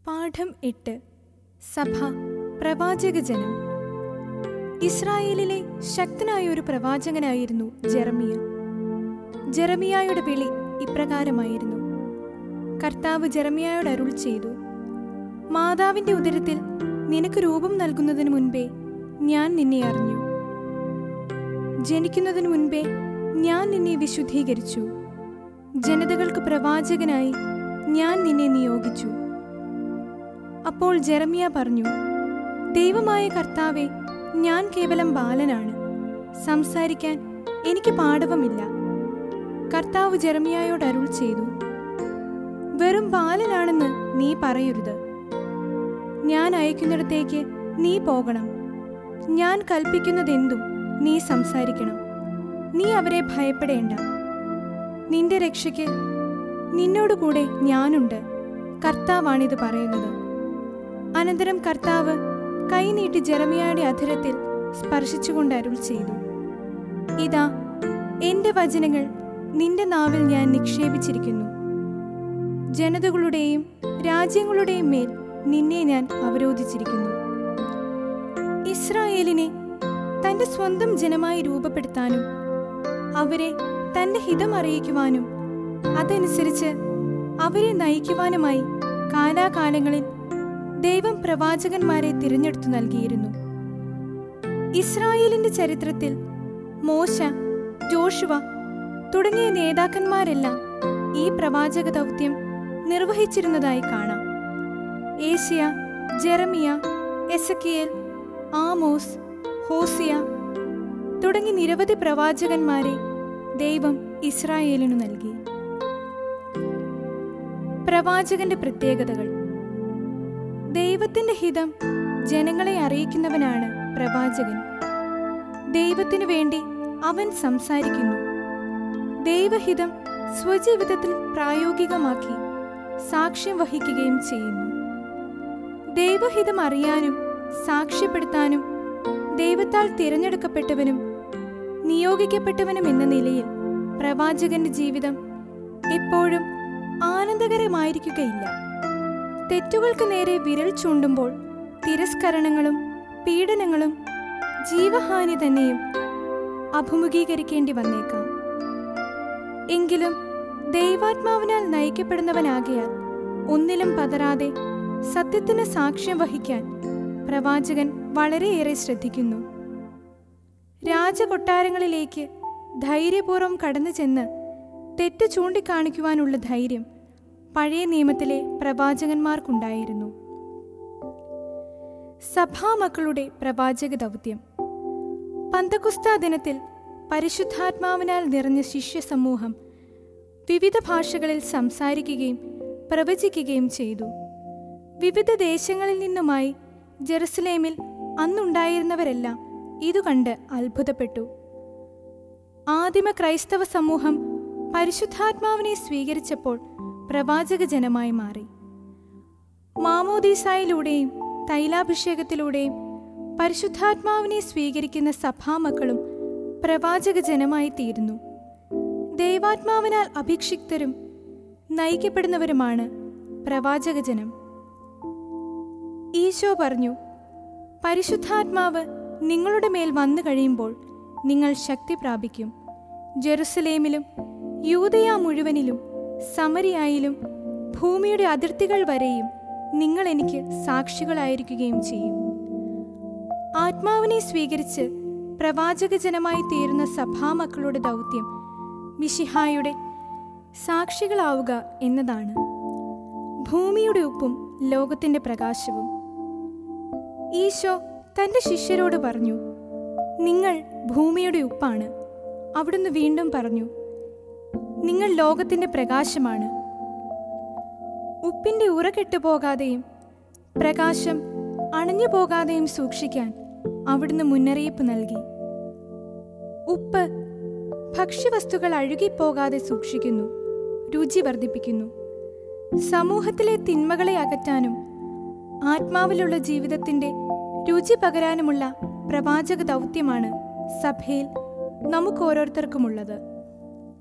പാഠം എട്ട് സഭ പ്രവാചകജനം ഇസ്രായേലിലെ ശക്തനായ ഒരു പ്രവാചകനായിരുന്നു ജെറമിയ ജെറമിയായുടെ വിളി ഇപ്രകാരമായിരുന്നു കർത്താവ് ജെറമിയായോട് അരുൾ ചെയ്തു മാതാവിന്റെ ഉദരത്തിൽ നിനക്ക് രൂപം നൽകുന്നതിന് മുൻപേ ഞാൻ നിന്നെ അറിഞ്ഞു ജനിക്കുന്നതിന് മുൻപേ ഞാൻ നിന്നെ വിശുദ്ധീകരിച്ചു ജനതകൾക്ക് പ്രവാചകനായി ഞാൻ നിന്നെ നിയോഗിച്ചു അപ്പോൾ ജെറമിയ പറഞ്ഞു ദൈവമായ കർത്താവെ ഞാൻ കേവലം ബാലനാണ് സംസാരിക്കാൻ എനിക്ക് പാടവമില്ല കർത്താവ് ജെറമിയായോട് അരുൾ ചെയ്തു വെറും ബാലനാണെന്ന് നീ പറയരുത് ഞാൻ അയക്കുന്നിടത്തേക്ക് നീ പോകണം ഞാൻ കൽപ്പിക്കുന്നതെന്തും നീ സംസാരിക്കണം നീ അവരെ ഭയപ്പെടേണ്ട നിന്റെ രക്ഷയ്ക്ക് നിന്നോടുകൂടെ ഞാനുണ്ട് കർത്താവാണിത് പറയുന്നത് അനന്തരം കർത്താവ് കൈനീട്ടി ജെറമിയായുടെ അധരത്തിൽ സ്പർശിച്ചുകൊണ്ട് അരുൾ ചെയ്തു ഇതാ എന്റെ വചനങ്ങൾ നിന്റെ നാവിൽ ഞാൻ നിക്ഷേപിച്ചിരിക്കുന്നു ജനതകളുടെയും രാജ്യങ്ങളുടെയും മേൽ നിന്നെ ഞാൻ അവരോധിച്ചിരിക്കുന്നു ഇസ്രായേലിനെ തന്റെ സ്വന്തം ജനമായി രൂപപ്പെടുത്താനും അവരെ തന്റെ ഹിതം അറിയിക്കുവാനും അതനുസരിച്ച് അവരെ നയിക്കുവാനുമായി കാലാകാലങ്ങളിൽ ദൈവം പ്രവാചകന്മാരെ തിരഞ്ഞെടുത്തു നൽകിയിരുന്നു ഇസ്രായേലിന്റെ ചരിത്രത്തിൽ മോശ ജോഷുവ തുടങ്ങിയ നേതാക്കന്മാരെല്ലാം ഈ പ്രവാചക ദൗത്യം നിർവഹിച്ചിരുന്നതായി കാണാം Isaiah Jeremiah Ezekiel Amos Hosea തുടങ്ങി നിരവധി പ്രവാചകന്മാരെ ദൈവം ഇസ്രായേലിനു നൽകി പ്രവാചകന്റെ പ്രത്യേകതകൾ ദൈവത്തിന്റെ ഹിതം ജനങ്ങളെ അറിയിക്കുന്നവനാണ് പ്രവാചകൻ ദൈവത്തിനു വേണ്ടി അവൻ സംസാരിക്കുന്നു ദൈവഹിതം സ്വജീവിതത്തിൽ പ്രായോഗികമാക്കി സാക്ഷ്യം വഹിക്കുകയും ചെയ്യുന്നു ദൈവഹിതം അറിയാനും സാക്ഷ്യപ്പെടുത്താനും ദൈവത്താൽ തിരഞ്ഞെടുക്കപ്പെട്ടവനും നിയോഗിക്കപ്പെട്ടവനും എന്ന നിലയിൽ പ്രവാചകന്റെ ജീവിതം എപ്പോഴും ആനന്ദകരമായിരിക്കുകയില്ല തെറ്റുകൾക്ക് നേരെ വിരൽ ചൂണ്ടുമ്പോൾ തിരസ്കരണങ്ങളും പീഡനങ്ങളും ജീവഹാനി തന്നെയും അഭിമുഖീകരിക്കേണ്ടി വന്നേക്കാം എങ്കിലും ദൈവാത്മാവിനാൽ നയിക്കപ്പെടുന്നവനാകയാൽ ഒന്നിലും പതറാതെ സത്യത്തിന് സാക്ഷ്യം വഹിക്കാൻ പ്രവാചകൻ വളരെയേറെ ശ്രദ്ധിക്കുന്നു രാജകൊട്ടാരങ്ങളിലേക്ക് ധൈര്യപൂർവ്വം കടന്നു ചെന്ന് തെറ്റ് ചൂണ്ടിക്കാണിക്കുവാനുള്ള ധൈര്യം പഴയ നിയമത്തിലെ പ്രവാചകന്മാർക്കുണ്ടായിരുന്നു സഭാമക്കളുടെ പ്രവാചക ദൗത്യം പന്തകുസ്ത ദിനത്തിൽ പരിശുദ്ധാത്മാവിനാൽ നിറഞ്ഞ ശിഷ്യ സമൂഹം വിവിധ ഭാഷകളിൽ സംസാരിക്കുകയും പ്രവചിക്കുകയും ചെയ്തു വിവിധ ദേശങ്ങളിൽ നിന്നുമായി ജെറുസലേമിൽ അന്നുണ്ടായിരുന്നവരെല്ലാം ഇതു കണ്ട് അത്ഭുതപ്പെട്ടു ആദിമ ക്രൈസ്തവ സമൂഹം പരിശുദ്ധാത്മാവിനെ സ്വീകരിച്ചപ്പോൾ പ്രവാചക ജനമായി മാറി മാമോദീസായിലൂടെയും തൈലാഭിഷേകത്തിലൂടെയും പരിശുദ്ധാത്മാവിനെ സ്വീകരിക്കുന്ന സഭാമക്കളും പ്രവാചക ജനമായി തീരുന്നു ദൈവാത്മാവിനാൽ അഭിക്ഷിക്തരും നയിക്കപ്പെടുന്നവരുമാണ് പ്രവാചകജനം ഈശോ പറഞ്ഞു പരിശുദ്ധാത്മാവ് നിങ്ങളുടെ മേൽ വന്നു കഴിയുമ്പോൾ നിങ്ങൾ ശക്തി പ്രാപിക്കും ജെറുസലേമിലും യൂതയ മുഴുവനിലും സമരിയായിലും ഭൂമിയുടെ അതിർത്തികൾ വരെയും നിങ്ങൾ എനിക്ക് സാക്ഷികളായിരിക്കുകയും ചെയ്യും ആത്മാവിനെ സ്വീകരിച്ച് പ്രവാചകജനമായി തീരുന്ന സഭാമക്കളുടെ ദൗത്യം മിഷിഹായുടെ സാക്ഷികളാവുക എന്നതാണ് ഭൂമിയുടെ ഉപ്പും ലോകത്തിന്റെ പ്രകാശവും ഈശോ തന്റെ ശിഷ്യരോട് പറഞ്ഞു നിങ്ങൾ ഭൂമിയുടെ ഉപ്പാണ് അവിടുന്ന് വീണ്ടും പറഞ്ഞു നിങ്ങൾ ലോകത്തിന്റെ പ്രകാശമാണ് ഉപ്പിന്റെ ഉറ കെട്ടുപോകാതെയും പ്രകാശം അണഞ്ഞു പോകാതെയും സൂക്ഷിക്കാൻ അവിടുന്ന് മുന്നറിയിപ്പ് നൽകി ഉപ്പ് ഭക്ഷ്യവസ്തുക്കൾ അഴുകിപ്പോകാതെ സൂക്ഷിക്കുന്നു രുചി വർദ്ധിപ്പിക്കുന്നു സമൂഹത്തിലെ തിന്മകളെ അകറ്റാനും ആത്മാവിലുള്ള ജീവിതത്തിന്റെ രുചി പകരാനുമുള്ള പ്രവാചക ദൗത്യമാണ് സഭയിൽ നമുക്കോരോരുത്തർക്കുമുള്ളത്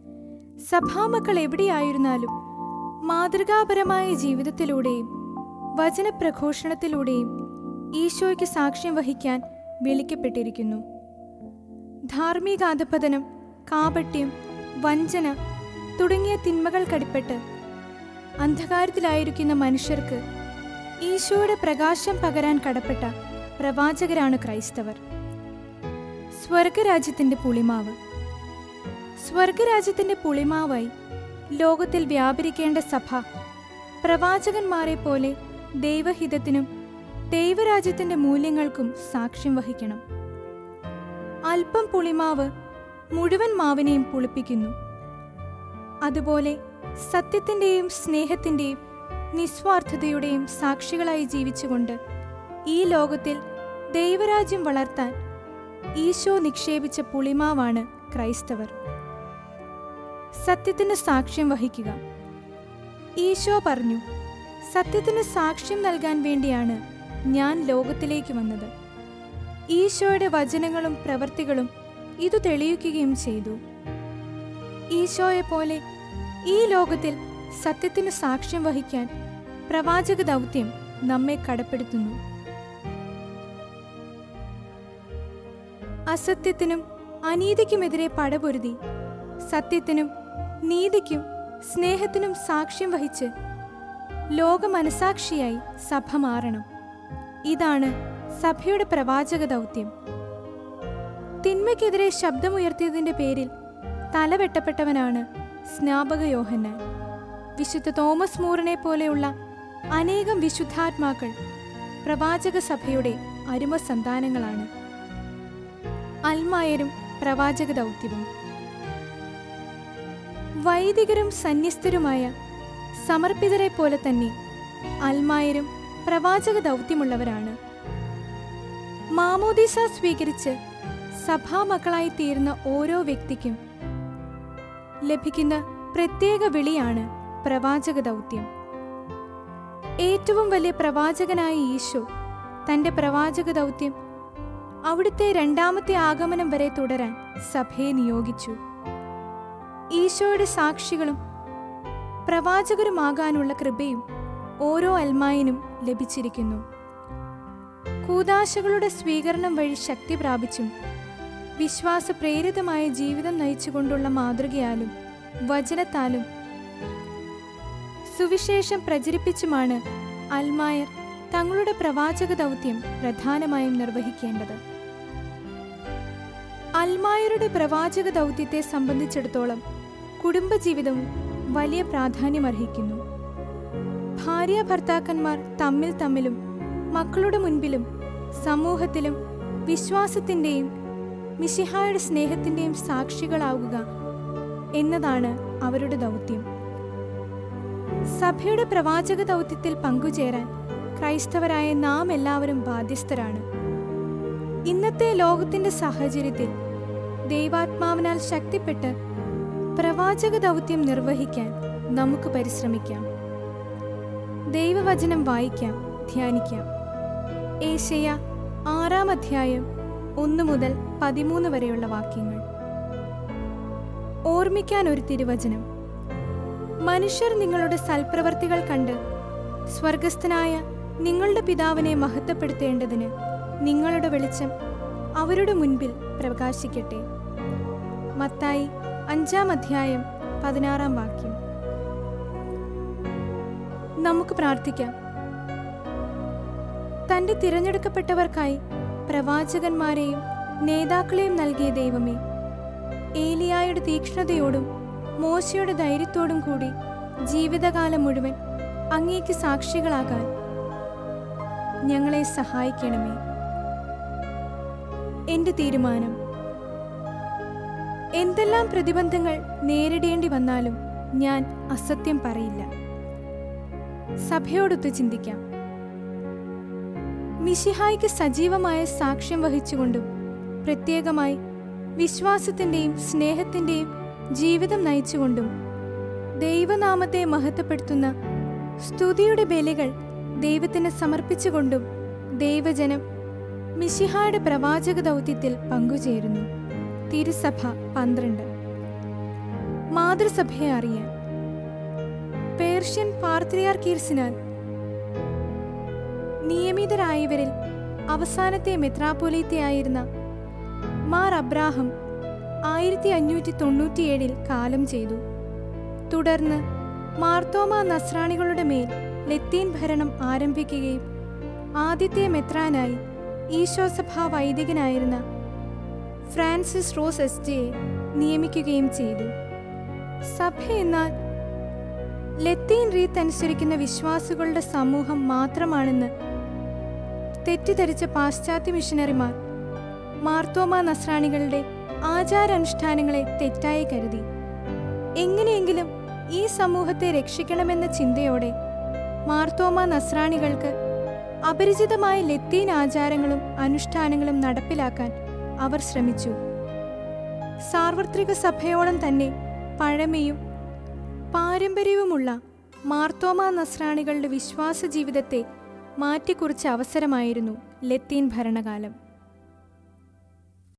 സഭാമക്കൾ എവിടെയായിരുന്നാലും മാതൃകാപരമായ ജീവിതത്തിലൂടെയും വചനപ്രഘോഷണത്തിലൂടെയും ഈശോയ്ക്ക് സാക്ഷ്യം വഹിക്കാൻ വിളിക്കപ്പെട്ടിരിക്കുന്നു ധാർമ്മികാധപതനം കാപട്യം വഞ്ചന തുടങ്ങിയ തിന്മകൾ കടിപ്പെട്ട് അന്ധകാരത്തിലായിരിക്കുന്ന മനുഷ്യർക്ക് ഈശോയുടെ പ്രകാശം പകരാൻ കടപ്പെട്ട പ്രവാചകരാണ് ക്രൈസ്തവർ സ്വർഗരാജ്യത്തിന്റെ പുളിമാവ് സ്വർഗരാജ്യത്തിന്റെ പുളിമാവായി ലോകത്തിൽ വ്യാപരിക്കേണ്ട സഭ പ്രവാചകന്മാരെ പോലെ ദൈവഹിതത്തിനും ദൈവരാജ്യത്തിന്റെ മൂല്യങ്ങൾക്കും സാക്ഷ്യം വഹിക്കണം അല്പം പുളിമാവ് മുഴുവൻ മാവിനെയും പുളിപ്പിക്കുന്നു അതുപോലെ സത്യത്തിന്റെയും സ്നേഹത്തിന്റെയും നിസ്വാർത്ഥതയുടെയും സാക്ഷികളായി ജീവിച്ചുകൊണ്ട് ഈ ലോകത്തിൽ ദൈവരാജ്യം വളർത്താൻ ഈശോ നിക്ഷേപിച്ച പുളിമാവാണ് ക്രൈസ്തവർ സത്യത്തിന് സാക്ഷ്യം വഹിക്കുക ഈശോ പറഞ്ഞു സത്യത്തിന് സാക്ഷ്യം നൽകാൻ വേണ്ടിയാണ് ഞാൻ ലോകത്തിലേക്ക് വന്നത് ഈശോയുടെ വചനങ്ങളും പ്രവൃത്തികളും ഇതു തെളിയിക്കുകയും ചെയ്തു ഈശോയെ പോലെ ഈ ലോകത്തിൽ സത്യത്തിന് സാക്ഷ്യം വഹിക്കാൻ പ്രവാചക ദൗത്യം നമ്മെ കടപ്പെടുത്തുന്നു അസത്യത്തിനും അനീതിക്കുമെതിരെ പടപൊരുതി സത്യത്തിനും നീതിക്കും സ്നേഹത്തിനും സാക്ഷ്യം വഹിച്ച് ലോക മനസാക്ഷിയായി സഭ മാറണം ഇതാണ് സഭയുടെ പ്രവാചക ദൗത്യം തിന്മയ്ക്കെതിരെ ശബ്ദമുയർത്തിയതിന്റെ പേരിൽ തലവെട്ടപ്പെട്ടവനാണ് സ്നാപക യോഹന്നാൻ വിശുദ്ധ തോമസ് മൂറിനെ പോലെയുള്ള അനേകം വിശുദ്ധാത്മാക്കൾ പ്രവാചക സഭയുടെ അരുമ സന്താനങ്ങളാണ് അൽമായരും പ്രവാചക ദൗത്യവും വൈദികരും സന്യസ്തരുമായ സമർപ്പിതരെ പോലെ തന്നെ അൽമായരും പ്രവാചക ദൗത്യമുള്ളവരാണ് മാമോദീസ സ്വീകരിച്ച് സഭാമക്കളായി തീർന്ന ഓരോ വ്യക്തിക്കും ലഭിക്കുന്ന പ്രത്യേക വിളിയാണ് പ്രവാചക ദൗത്യം ഏറ്റവും വലിയ പ്രവാചകനായ ഈശോ തന്റെ പ്രവാചക ദൗത്യം അവിടുത്തെ രണ്ടാമത്തെ ആഗമനം വരെ തുടരാൻ സഭയെ നിയോഗിച്ചു ഈശോയുടെ സാക്ഷികളും പ്രവാചകരുമാകാനുള്ള കൃപയും ഓരോ അൽമായനും ലഭിച്ചിരിക്കുന്നു കൂതാശകളുടെ സ്വീകരണം വഴി ശക്തി പ്രാപിച്ചും വിശ്വാസ പ്രേരിതമായ ജീവിതം നയിച്ചുകൊണ്ടുള്ള മാതൃകയാലും വചനത്താലും സുവിശേഷം പ്രചരിപ്പിച്ചുമാണ് അൽമായർ തങ്ങളുടെ പ്രവാചക ദൗത്യം പ്രധാനമായും നിർവഹിക്കേണ്ടത് അൽമായരുടെ പ്രവാചക ദൗത്യത്തെ സംബന്ധിച്ചിടത്തോളം കുടുംബജീവിതവും വലിയ പ്രാധാന്യമർഹിക്കുന്നു ഭാര്യ ഭർത്താക്കന്മാർ തമ്മിൽ തമ്മിലും മക്കളുടെ മുൻപിലും സമൂഹത്തിലും വിശ്വാസത്തിൻ്റെയും മിശിഹായുടെ സ്നേഹത്തിൻ്റെയും സാക്ഷികളാവുക എന്നതാണ് അവരുടെ ദൗത്യം സഭയുടെ പ്രവാചക ദൗത്യത്തിൽ പങ്കുചേരാൻ ക്രൈസ്തവരായ നാം എല്ലാവരും ബാധ്യസ്ഥരാണ് ഇന്നത്തെ ലോകത്തിന്റെ സാഹചര്യത്തിൽ ദൈവാത്മാവിനാൽ ശക്തിപ്പെട്ട് പ്രവാചക ദൗത്യം നിർവഹിക്കാൻ നമുക്ക് പരിശ്രമിക്കാം ദൈവവചനം വായിക്കാം ധ്യാനിക്കാം ഏഷ്യ ആറാം അധ്യായം ഒന്ന് മുതൽ പതിമൂന്ന് വരെയുള്ള വാക്യങ്ങൾ ഓർമ്മിക്കാൻ ഒരു തിരുവചനം മനുഷ്യർ നിങ്ങളുടെ സൽപ്രവർത്തികൾ കണ്ട് സ്വർഗസ്ഥനായ നിങ്ങളുടെ പിതാവിനെ മഹത്വപ്പെടുത്തേണ്ടതിന് നിങ്ങളുടെ വെളിച്ചം അവരുടെ മുൻപിൽ പ്രകാശിക്കട്ടെ മത്തായി അഞ്ചാം അധ്യായം പതിനാറാം വാക്യം നമുക്ക് പ്രാർത്ഥിക്കാം തന്റെ തിരഞ്ഞെടുക്കപ്പെട്ടവർക്കായി പ്രവാചകന്മാരെയും നേതാക്കളെയും നൽകിയ ദൈവമേ ഏലിയായുടെ തീക്ഷ്ണതയോടും മോശയുടെ ധൈര്യത്തോടും കൂടി ജീവിതകാലം മുഴുവൻ അങ്ങേക്ക് സാക്ഷികളാകാൻ ഞങ്ങളെ സഹായിക്കണമേ എന്റെ തീരുമാനം എന്തെല്ലാം പ്രതിബന്ധങ്ങൾ നേരിടേണ്ടി വന്നാലും ഞാൻ അസത്യം പറയില്ല സഭയോടൊത്ത് ചിന്തിക്കാം മിശിഹായ്ക്ക് സജീവമായ സാക്ഷ്യം വഹിച്ചുകൊണ്ടും പ്രത്യേകമായി വിശ്വാസത്തിന്റെയും സ്നേഹത്തിന്റെയും ജീവിതം നയിച്ചുകൊണ്ടും ദൈവനാമത്തെ മഹത്വപ്പെടുത്തുന്ന സ്തുതിയുടെ ബലികൾ ദൈവത്തിന് സമർപ്പിച്ചുകൊണ്ടും ദൈവജനം മിശിഹായുടെ പ്രവാചക ദൗത്യത്തിൽ പങ്കുചേരുന്നു തിരുസഭ പന്ത്രണ്ട് മാതൃസഭയെ അറിയാൻ പേർഷ്യൻ പാർത്രിയാർക്കീർസിനാൽ നിയമിതരായവരിൽ അവസാനത്തെ മെത്രാപ്പൊലീത്തയായിരുന്ന മാർ അബ്രാഹം ആയിരത്തി അഞ്ഞൂറ്റി തൊണ്ണൂറ്റിയേഴിൽ കാലം ചെയ്തു തുടർന്ന് മാർത്തോമ നസ്രാണികളുടെ മേൽ ലത്തീൻ ഭരണം ആരംഭിക്കുകയും ആദ്യത്തെ മെത്രാനായി ഈശോസഭ വൈദികനായിരുന്ന ഫ്രാൻസിസ് റോസ് എസ് ജെയെ നിയമിക്കുകയും ചെയ്തു സഭ എന്നാൽ ലത്തീൻ റീത്ത് അനുസരിക്കുന്ന വിശ്വാസികളുടെ സമൂഹം മാത്രമാണെന്ന് തെറ്റിദ്ധരിച്ച പാശ്ചാത്യ മിഷനറിമാർ മാർത്തോമ നസ്രാണികളുടെ ആചാരാനുഷ്ഠാനങ്ങളെ തെറ്റായി കരുതി എങ്ങനെയെങ്കിലും ഈ സമൂഹത്തെ രക്ഷിക്കണമെന്ന ചിന്തയോടെ മാർത്തോമ നസ്രാണികൾക്ക് അപരിചിതമായ ലത്തീൻ ആചാരങ്ങളും അനുഷ്ഠാനങ്ങളും നടപ്പിലാക്കാൻ അവർ ശ്രമിച്ചു സാർവത്രിക സഭയോളം തന്നെ പഴമയും പാരമ്പര്യവുമുള്ള മാർത്തോമ നസ്രാണികളുടെ വിശ്വാസ ജീവിതത്തെ മാറ്റിക്കുറിച്ച അവസരമായിരുന്നു ലത്തീൻ ഭരണകാലം